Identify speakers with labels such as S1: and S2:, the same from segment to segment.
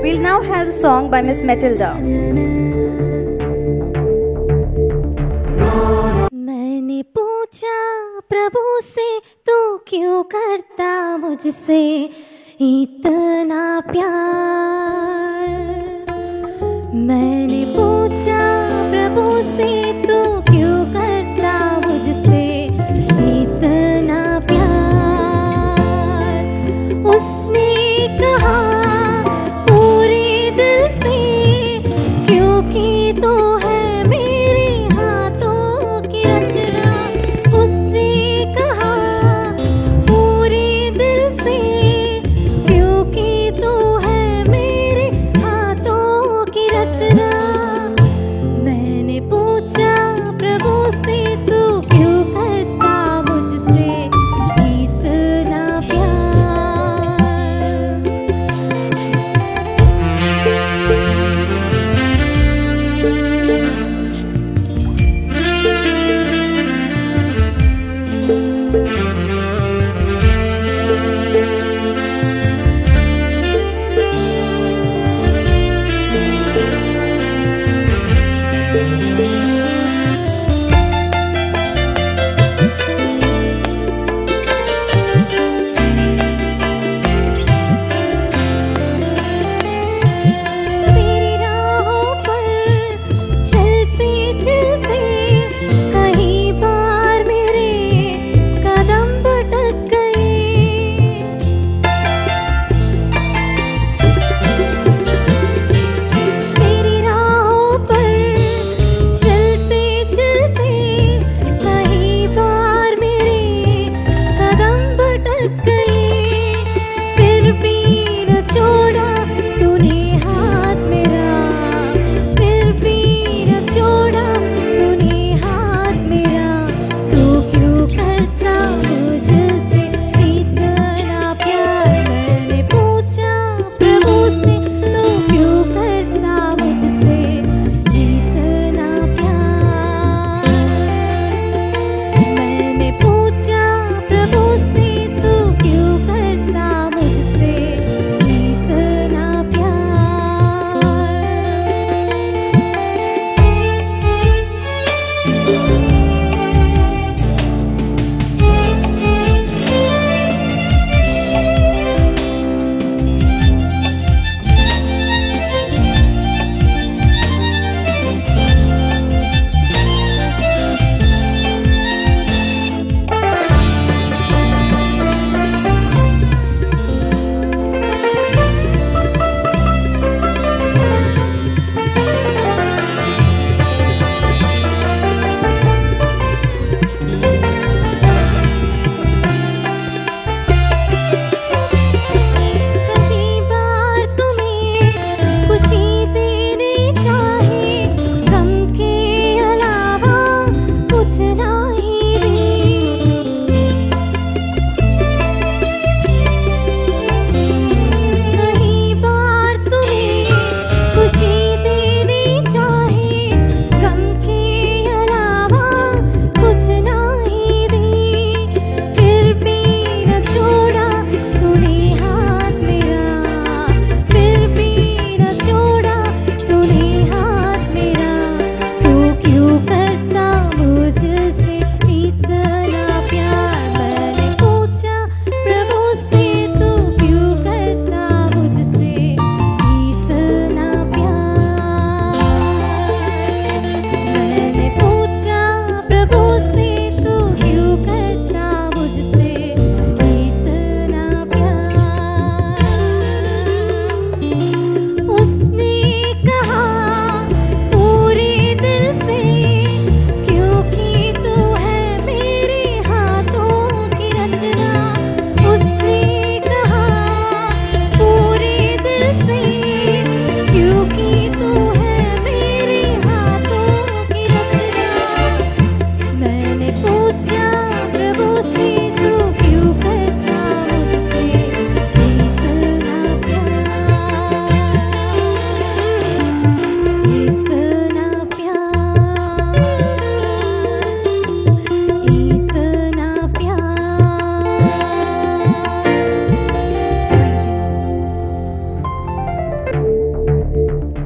S1: We'll now have a song by Miss Matilda.
S2: मैंने पूछा प्रभु से तू क्यों करता मुझसे इतना प्यार मैंने पूछा प्रभु से तू क्यों करता मुझसे इतना प्यार उसने कहा पूरे दिल से क्योंकि तू है मेरे हाथों की रचना उसने कहा पूरे दिल से क्योंकि तू है मेरे हाथों की रचना मैंने पूछा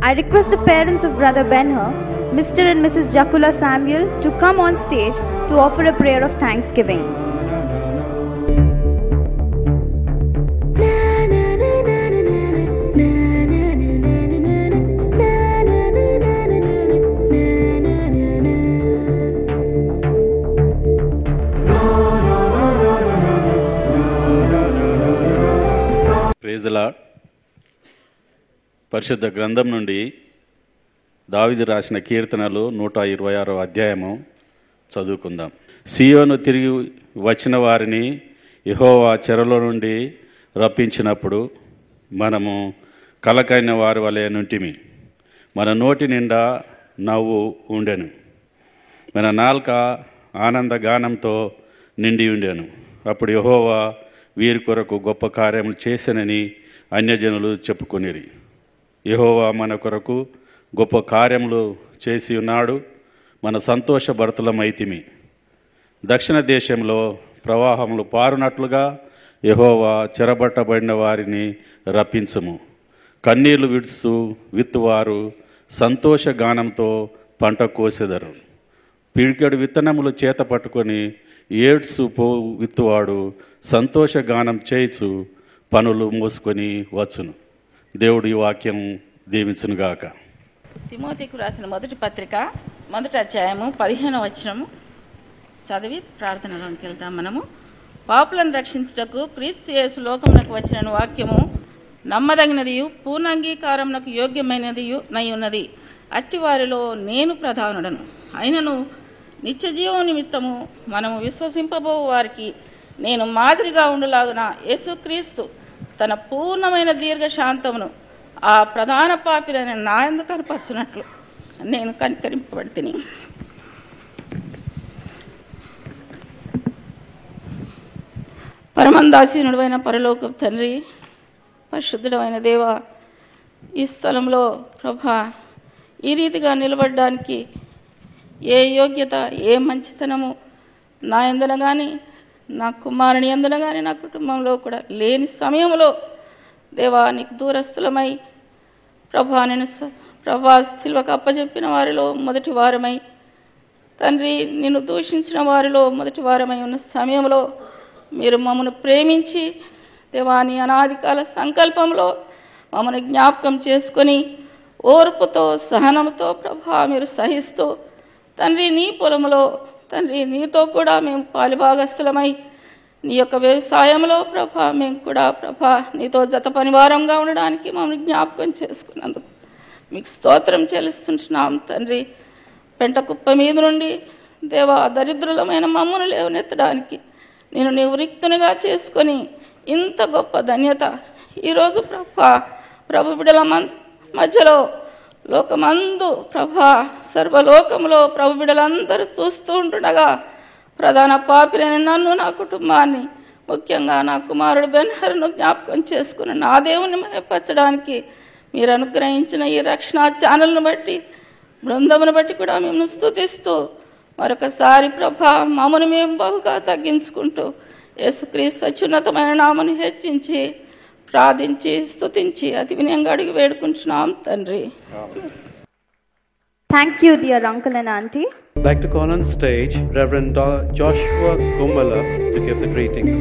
S1: I request the parents of Brother Benher, Mr. and Mrs. Jakula Samuel, to come on stage to offer a prayer of thanksgiving.
S3: ప్రేజలా పరిశుద్ధ గ్రంథం నుండి దావిది రాసిన కీర్తనలు నూట ఇరవై ఆరో అధ్యాయము చదువుకుందాం సియోను తిరిగి వచ్చిన వారిని యెహోవా చెరలో నుండి రప్పించినప్పుడు మనము కలకైన వారి వలె నుంటిమి మన నోటి నిండా నవ్వు ఉండెను మన నాల్క ఆనంద గానంతో నిండి ఉండెను అప్పుడు యెహోవా వీరి కొరకు గొప్ప కార్యములు చేశానని అన్యజనులు చెప్పుకొనిరి యెహోవా మన కొరకు గొప్ప కార్యములు చేసి ఉన్నాడు మన సంతోష భర్తలమైతిమి దక్షిణ దేశంలో ప్రవాహములు పారునట్లుగా యెహోవా చెరబట్టబడిన వారిని రప్పించుము కన్నీళ్లు విడుస్తూ విత్తువారు సంతోష గానంతో పంట కోసెదరు పిడికెడు విత్తనములు చేత పట్టుకొని ఏడ్సు పో విత్తువాడు సంతోష గానం చేయిచు పనులు మోసుకొని వచ్చును దేవుడి వాక్యం దీవించునుగాక
S4: తిమోతికు రాసిన మొదటి పత్రిక మొదటి అధ్యాయము పదిహేను వచనము చదివి ప్రార్థనలోనికి వెళ్తాం మనము పాపులను రక్షించుటకు క్రీస్తు యేసు లోకమునకు వచ్చిన వాక్యము నమ్మదగినదియు పూర్ణ అంగీకారమునకు యోగ్యమైనదియు నై ఉన్నది అట్టి వారిలో నేను ప్రధానుడను అయినను నిత్య జీవం నిమిత్తము మనము విశ్వసింపబో వారికి నేను మాదిరిగా ఉండులాగున యేసుక్రీస్తు తన పూర్ణమైన దీర్ఘ శాంతమును ఆ ప్రధాన పాపిలని నా ఎందుకు కనపరచున్నట్లు నేను కనికరింపబడితిని పరమందాసీనుడైన పరలోక తండ్రి పరిశుద్ధుడమైన దేవ ఈ స్థలంలో ప్రభా ఈ రీతిగా నిలబడడానికి ఏ యోగ్యత ఏ మంచితనము నా ఎందున కానీ నా కుమారుని ఎందున కానీ నా కుటుంబంలో కూడా లేని సమయంలో దేవా నీకు దూరస్థులమై ప్రభా నేను స- ప్రభా శిల్వకు అప్పచెప్పిన వారిలో మొదటి వారమై తండ్రి నిన్ను దూషించిన వారిలో మొదటి వారమై ఉన్న సమయంలో మీరు మమ్మను ప్రేమించి దేవాని అనాది కాల సంకల్పంలో మమ్మల్ని జ్ఞాపకం చేసుకొని ఓర్పుతో సహనంతో ప్రభా మీరు సహిస్తూ తండ్రి నీ పొలంలో తండ్రి నీతో కూడా మేము పాలిభాగస్థులమై నీ యొక్క వ్యవసాయంలో ప్రభా మేము కూడా ప్రభా నీతో జత పనివారంగా ఉండడానికి మమ్మల్ని జ్ఞాపకం చేసుకున్నందుకు మీకు స్తోత్రం చెల్లిస్తుంటున్నాం తండ్రి పెంట కుప్ప మీద నుండి దేవా దరిద్రులమైన మమ్మను లేవనెత్తడానికి నేను నీవు రిక్తునిగా చేసుకొని ఇంత గొప్ప ధన్యత ఈరోజు ప్రభా ప్రభు బిడల మన్ మధ్యలో లోకమందు ప్రభా సర్వలోకములో ప్రభు బిడలందరూ చూస్తూ ఉంటుండగా ప్రధాన పాపిలైన నన్ను నా కుటుంబాన్ని ముఖ్యంగా నా కుమారుడు బెన్హర్ను జ్ఞాపకం చేసుకుని నా దేవుని మయపరచడానికి మీరు అనుగ్రహించిన ఈ రక్షణ ఛానల్ను బట్టి బృందమును బట్టి కూడా మేము స్తుతిస్తూ మరొకసారి ప్రభా మమ్మను మేము బహుగా తగ్గించుకుంటూ యేసుక్రీస్తు అత్యున్నతమైన నామను హెచ్చించి ప్రార్థించి స్తుతించి అతి వినయంగా అడిగి వేడుకుంటున్నాం తండ్రి
S1: Thank you, dear uncle and auntie.
S5: I'd like to call on stage Reverend Do- Joshua Gumala to give the greetings.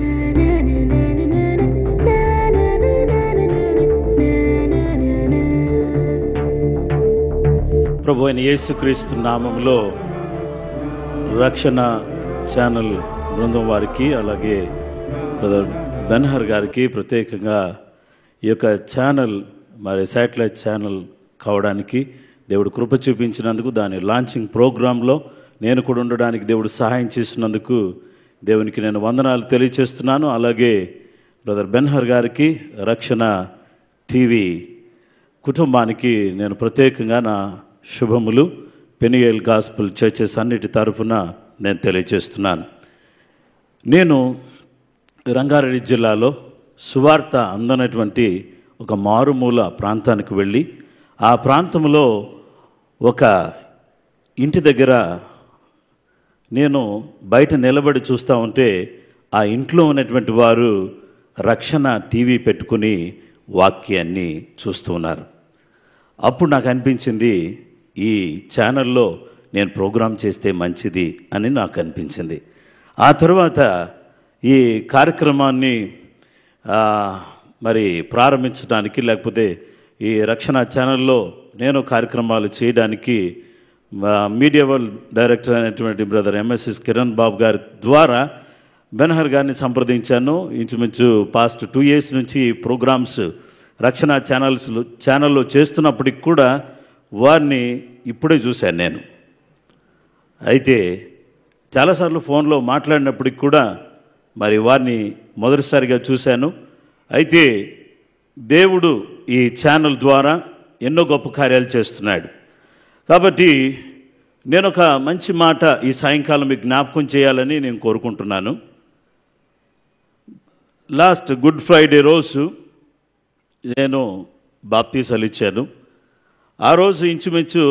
S6: ప్రభు అయిన యేసుక్రీస్తు నామంలో రక్షణ ఛానల్ బృందం వారికి అలాగే బ్రదర్ బెన్హర్ గారికి ప్రత్యేకంగా ఈ యొక్క ఛానల్ మరి శాటిలైట్ ఛానల్ కావడానికి దేవుడు కృప చూపించినందుకు దాని లాంచింగ్ ప్రోగ్రాంలో నేను కూడా ఉండడానికి దేవుడు సహాయం చేసినందుకు దేవునికి నేను వందనాలు తెలియచేస్తున్నాను అలాగే బ్రదర్ బెన్హర్ గారికి రక్షణ టీవీ కుటుంబానికి నేను ప్రత్యేకంగా నా శుభములు పెనియల్ గాస్పుల్ చర్చెస్ అన్నిటి తరఫున నేను తెలియజేస్తున్నాను నేను రంగారెడ్డి జిల్లాలో సువార్త అందనటువంటి ఒక మారుమూల ప్రాంతానికి వెళ్ళి ఆ ప్రాంతంలో ఒక ఇంటి దగ్గర నేను బయట నిలబడి చూస్తూ ఉంటే ఆ ఇంట్లో ఉన్నటువంటి వారు రక్షణ టీవీ పెట్టుకుని వాక్యాన్ని చూస్తూ ఉన్నారు అప్పుడు నాకు అనిపించింది ఈ ఛానల్లో నేను ప్రోగ్రామ్ చేస్తే మంచిది అని నాకు అనిపించింది ఆ తర్వాత ఈ కార్యక్రమాన్ని ఆ, మరి ప్రారంభించడానికి లేకపోతే ఈ రక్షణ ఛానల్లో నేను కార్యక్రమాలు చేయడానికి మా మీడియా వరల్డ్ డైరెక్టర్ అయినటువంటి బ్రదర్ ఎంఎస్ఎస్ కిరణ్ బాబు గారి ద్వారా బెనహర్ గారిని సంప్రదించాను ఇంచుమించు పాస్ట్ టూ ఇయర్స్ నుంచి ఈ ప్రోగ్రామ్స్ రక్షణ ఛానల్స్ ఛానల్లో చేస్తున్నప్పటికి కూడా వారిని ఇప్పుడే చూశాను నేను అయితే చాలాసార్లు ఫోన్లో మాట్లాడినప్పటికి కూడా మరి వారిని మొదటిసారిగా చూశాను అయితే దేవుడు ఈ ఛానల్ ద్వారా ఎన్నో గొప్ప కార్యాలు చేస్తున్నాడు కాబట్టి నేను ఒక మంచి మాట ఈ సాయంకాలం మీకు జ్ఞాపకం చేయాలని నేను కోరుకుంటున్నాను లాస్ట్ గుడ్ ఫ్రైడే రోజు నేను బాప్తీసాలు ఇచ్చాను ఆ రోజు ఇంచుమించు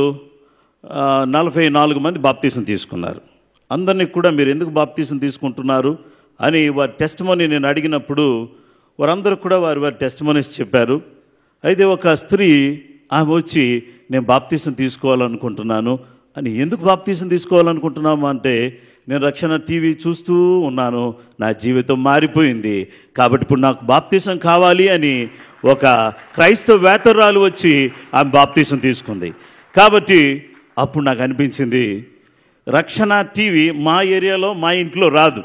S6: ఆ, నలభై నాలుగు మంది బాప్తీసం తీసుకున్నారు అందరినీ కూడా మీరు ఎందుకు బాప్తీసం తీసుకుంటున్నారు అని వారి టెస్ట్ నేను అడిగినప్పుడు వారందరూ కూడా వారి వారి టెస్ట్ చెప్పారు అయితే ఒక స్త్రీ ఆమె వచ్చి నేను బాప్తీసం తీసుకోవాలనుకుంటున్నాను అని ఎందుకు బాప్తీసం తీసుకోవాలనుకుంటున్నాము అంటే నేను రక్షణ టీవీ చూస్తూ ఉన్నాను నా జీవితం మారిపోయింది కాబట్టి ఇప్పుడు నాకు బాప్తీసం కావాలి అని ఒక క్రైస్తవ వేతరాలు వచ్చి ఆమె బాప్తీసం తీసుకుంది కాబట్టి అప్పుడు నాకు అనిపించింది రక్షణ టీవీ మా ఏరియాలో మా ఇంట్లో రాదు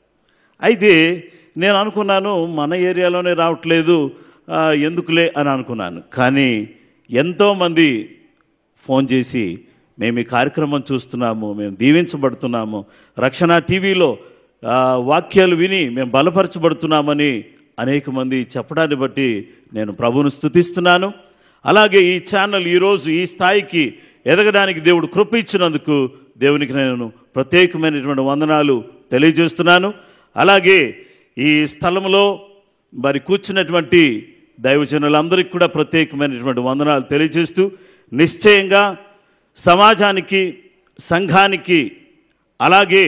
S6: అయితే నేను అనుకున్నాను మన ఏరియాలోనే రావట్లేదు ఆ, ఎందుకులే అని అనుకున్నాను కానీ ఎంతోమంది ఫోన్ చేసి మేము ఈ కార్యక్రమం చూస్తున్నాము మేము దీవించబడుతున్నాము రక్షణ టీవీలో ఆ, వాక్యాలు విని మేము బలపరచబడుతున్నామని అనేక మంది చెప్పడాన్ని బట్టి నేను ప్రభువును స్తుతిస్తున్నాను అలాగే ఈ ఛానల్ ఈరోజు ఈ స్థాయికి ఎదగడానికి దేవుడు కృప ఇచ్చినందుకు దేవునికి నేను ప్రత్యేకమైనటువంటి వందనాలు తెలియజేస్తున్నాను అలాగే ఈ స్థలంలో మరి కూర్చున్నటువంటి దైవజనులందరికీ కూడా ప్రత్యేకమైనటువంటి వందనాలు తెలియజేస్తూ నిశ్చయంగా సమాజానికి సంఘానికి అలాగే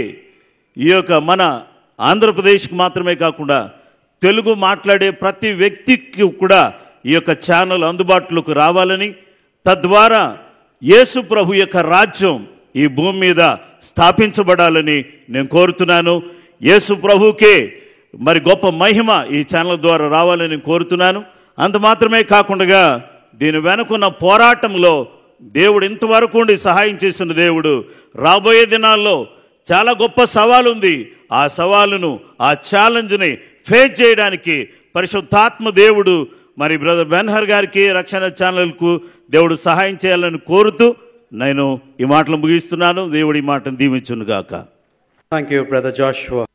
S6: ఈ యొక్క మన ఆంధ్రప్రదేశ్కి మాత్రమే కాకుండా తెలుగు మాట్లాడే ప్రతి వ్యక్తికి కూడా ఈ యొక్క ఛానల్ అందుబాటులోకి రావాలని తద్వారా యేసు ప్రభు యొక్క రాజ్యం ఈ భూమి మీద స్థాపించబడాలని నేను కోరుతున్నాను యేసు ప్రభుకే మరి గొప్ప మహిమ ఈ ఛానల్ ద్వారా రావాలని నేను కోరుతున్నాను అంత మాత్రమే కాకుండా దీని వెనుకున్న పోరాటంలో దేవుడు ఇంతవరకు ఉండి సహాయం చేసిన దేవుడు రాబోయే దినాల్లో చాలా గొప్ప సవాలు ఉంది ఆ సవాలును ఆ ఛాలెంజ్ని ఫేస్ చేయడానికి పరిశుద్ధాత్మ దేవుడు మరి బ్రదర్ బెన్హర్ గారికి రక్షణ ఛానల్కు దేవుడు సహాయం చేయాలని కోరుతూ నేను ఈ మాటలు ముగిస్తున్నాను దేవుడి ఈ మాటను దీవించును గాక
S5: Thank you, Brother Joshua.